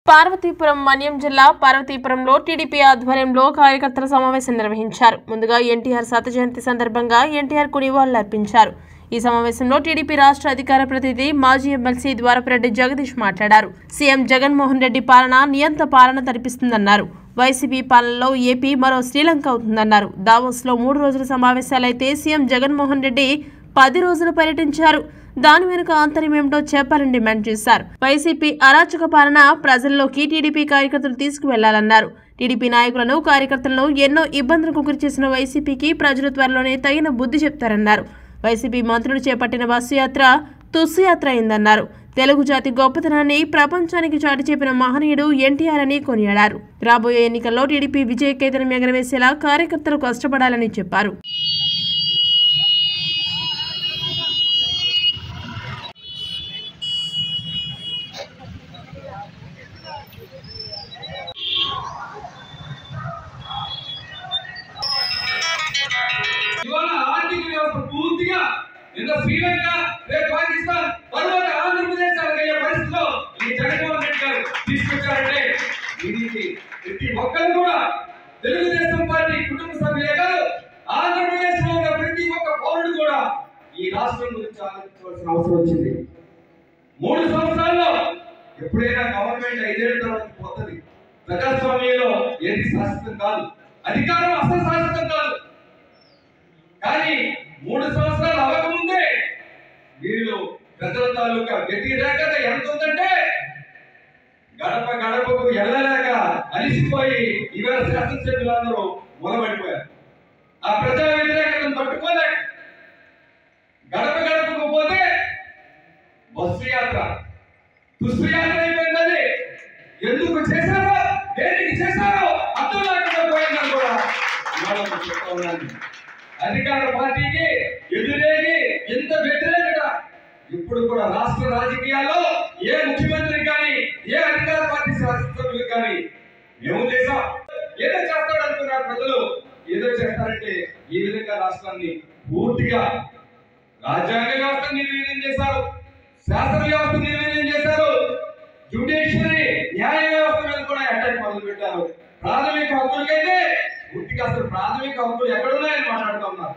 పార్వతీపురం మన్యం జిల్లా పార్వతీపురంలో టీడీపీ ఆధ్వర్యంలో కార్యకర్తల సమావేశం నిర్వహించారు ముందుగా ఎన్టీఆర్ శత జయంతి సందర్భంగా ఎన్టీఆర్ కు నివాళులర్పించారు ఈ సమావేశంలో టీడీపీ రాష్ట్ర అధికార ప్రతినిధి మాజీ ఎమ్మెల్సీ ద్వారపరెడ్డి జగదీష్ మాట్లాడారు సీఎం జగన్మోహన్ రెడ్డి పాలన నియంత పాలన తరిపిస్తుందన్నారు వైసీపీ పాలనలో ఏపీ మరో శ్రీలంక అవుతుందన్నారు దావోస్లో మూడు రోజుల సమావేశాలైతే సీఎం జగన్మోహన్ రెడ్డి పది రోజులు పర్యటించారు దాని వెనుక ఆంతర్యం ఏమిటో చెప్పాలని డిమాండ్ చేశారు వైసీపీ అరాచక పాలన ప్రజల్లోకి టీడీపీ కార్యకర్తలు తీసుకువెళ్లాలన్నారు టీడీపీ నాయకులను కార్యకర్తలను ఎన్నో ఇబ్బందులకు గురిచేసిన వైసీపీకి ప్రజలు త్వరలోనే తగిన బుద్ధి చెప్తారన్నారు వైసీపీ మంత్రులు చేపట్టిన బస్సు యాత్ర తుస్సు యాత్ర అయిందన్నారు తెలుగు జాతి గొప్పతనాన్ని ప్రపంచానికి చాటి చెప్పిన మహనీయుడు ఎన్టీఆర్ అని కొనియాడారు రాబోయే ఎన్నికల్లో టీడీపీ విజయ కేతనం ఎగరవేసేలా కార్యకర్తలు కష్టపడాలని చెప్పారు ఇవాళ ఆర్థిక వ్యవస్థ పూర్తిగా నిన్న శ్రీలంక రేపు పాకిస్తాన్ తరువాత ఆంధ్రప్రదేశ్ అయ్యే పరిస్థితిలో ఈ జగన్మోహన్ రెడ్డి గారు తీసుకొచ్చారంటే దీనికి ప్రతి ఒక్కరు కూడా తెలుగుదేశం పార్టీ కుటుంబ సభ్యులే కాదు ఆంధ్రప్రదేశ్ లో ఉన్న ప్రతి ఒక్క పౌరుడు కూడా ఈ రాష్ట్రం గురించి ఆలోచించవలసిన అవసరం వచ్చింది మూడు సంవత్సరాల్లో ఎప్పుడైనా గవర్నమెంట్ ఐదేళ్ల తర్వాత పోతుంది ప్రజాస్వామ్యంలో ఏది శాశ్వతం కాదు అధికారం అసలు శాశ్వతం కాదు కానీ మూడు సంవత్సరాలు అవ్వకముందే వీళ్ళు ప్రజల తాలూకా వ్యతిరేకత ఎంత ఉందంటే గడప గడపకు వెళ్ళలేక అలిసిపోయి ఇవాళ శాసనసభ్యులందరూ మొలబడిపోయారు ఆ ప్రజా వ్యతిరేకతను తట్టుకోలేక గడప గడపకు పోతే బస్సు యాత్ర దుస్తు యాత్ర అయిపోయిందని ఎందుకు చేశారో దేనికి చేశారో అర్థం లేకుండా పోయిందని కూడా ఇవాళ నేను చెప్తా ఉన్నాను అధికార పార్టీకి ఎదురేగి ఎంత వ్యతిరేకత ఇప్పుడు కూడా రాష్ట్ర రాజకీయాల్లో ఏ ముఖ్యమంత్రి కానీ ఏ అధికార పార్టీ శాసనసభ్యులు కానీ మేము చేసాం ఏదో చేస్తాడు అనుకున్నారు ప్రజలు ఏదో చేస్తారంటే ఈ విధంగా రాష్ట్రాన్ని పూర్తిగా రాజ్యాంగ వ్యవస్థ నిర్వీర్యం చేశారు శాసన వ్యవస్థ నిర్వీర్యం చేశారు జ్యుడిషియరీ న్యాయ వ్యవస్థ మీద కూడా అటాక్ మొదలు పెట్టారు ప్రాథమిక హక్కులకైతే పూర్తిగా అసలు ప్రాథమిక హక్కులు ఎక్కడున్నాయని మాట్లాడుతూ ఉన్నారు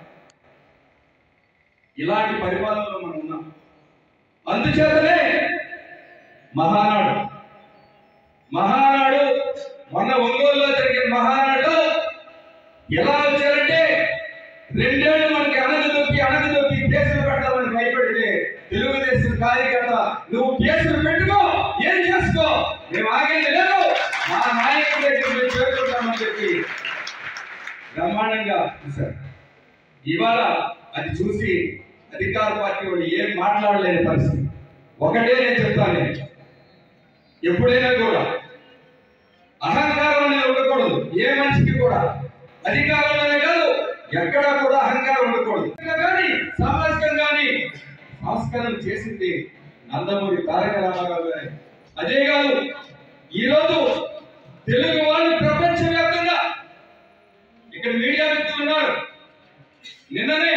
ఇలాంటి పరిపాలనలో మనం ఉన్నాం అందుచేతనే మహానాడు మహానాడు మొన్న ఒంగోలులో జరిగిన మహానాడు ఎలా వచ్చారంటే రెండేళ్లు మనకి అనగదొక్కి అనగదొక్కి కేసులు పెట్టాలని భయపడితే తెలుగుదేశం కార్యకర్త నువ్వు కేసులు పెట్టుకో ఏం చేసుకో మేము ఆగేది లేదు మా నాయకుడి దగ్గర మేము చేరుకుంటామని చెప్పి బ్రహ్మాండంగా చూశారు ఇవాళ అది చూసి అధికార పార్టీ వాళ్ళు ఏం మాట్లాడలేని పరిస్థితి ఒకటే నేను చెప్తాను నేను. ఎప్పుడైనా కూడా అహంకారం అనేది ఉండకూడదు ఏ మనిషికి కూడా అధికారంలోనే కాదు ఎక్కడా కూడా అహంకారం ఉండకూడదు కానీ సామాజికం కానీ సంస్కరణ చేసింది నందమూరి తారక రామారావు గారి అదే కాదు ఈరోజు తెలుగు వాళ్ళు ప్రపంచవ్యాప్తంగా ఇక్కడ మీడియా వ్యక్తులు ఉన్నారు నిన్ననే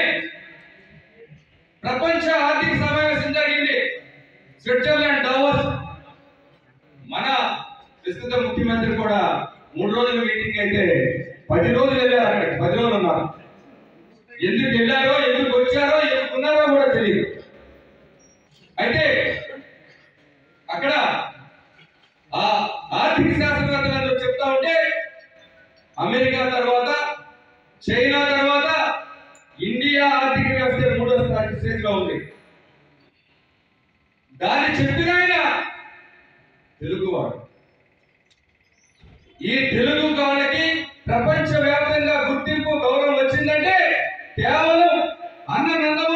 ప్రపంచ ఆర్థిక సమావేశం జరిగింది స్విట్జర్లాండ్ డావోస్ మన ప్రస్తుత ముఖ్యమంత్రి కూడా మూడు రోజుల మీటింగ్ అయితే పది రోజులు వెళ్ళారు అక్కడ పది రోజులు ఉన్నారు ఎందుకు వెళ్ళారో ఎందుకు వచ్చారో ఎందుకు ఉన్నారో కూడా తెలియదు అయితే అక్కడ ఆ ఆర్థిక శాస్త్రవేత్తలు చెప్తా ఉంటే అమెరికా తర్వాత చైనా తర్వాత ఇండియా ఆర్థిక వ్యవస్థ మూడో స్థాయి స్టేజ్ లో ఉంది దాన్ని చెప్పిన ఆయన తెలుగువాడు ఈ తెలుగు వాళ్ళకి ప్రపంచ వ్యాప్తంగా గుర్తింపు గౌరవం వచ్చిందంటే కేవలం అన్న నందమూరి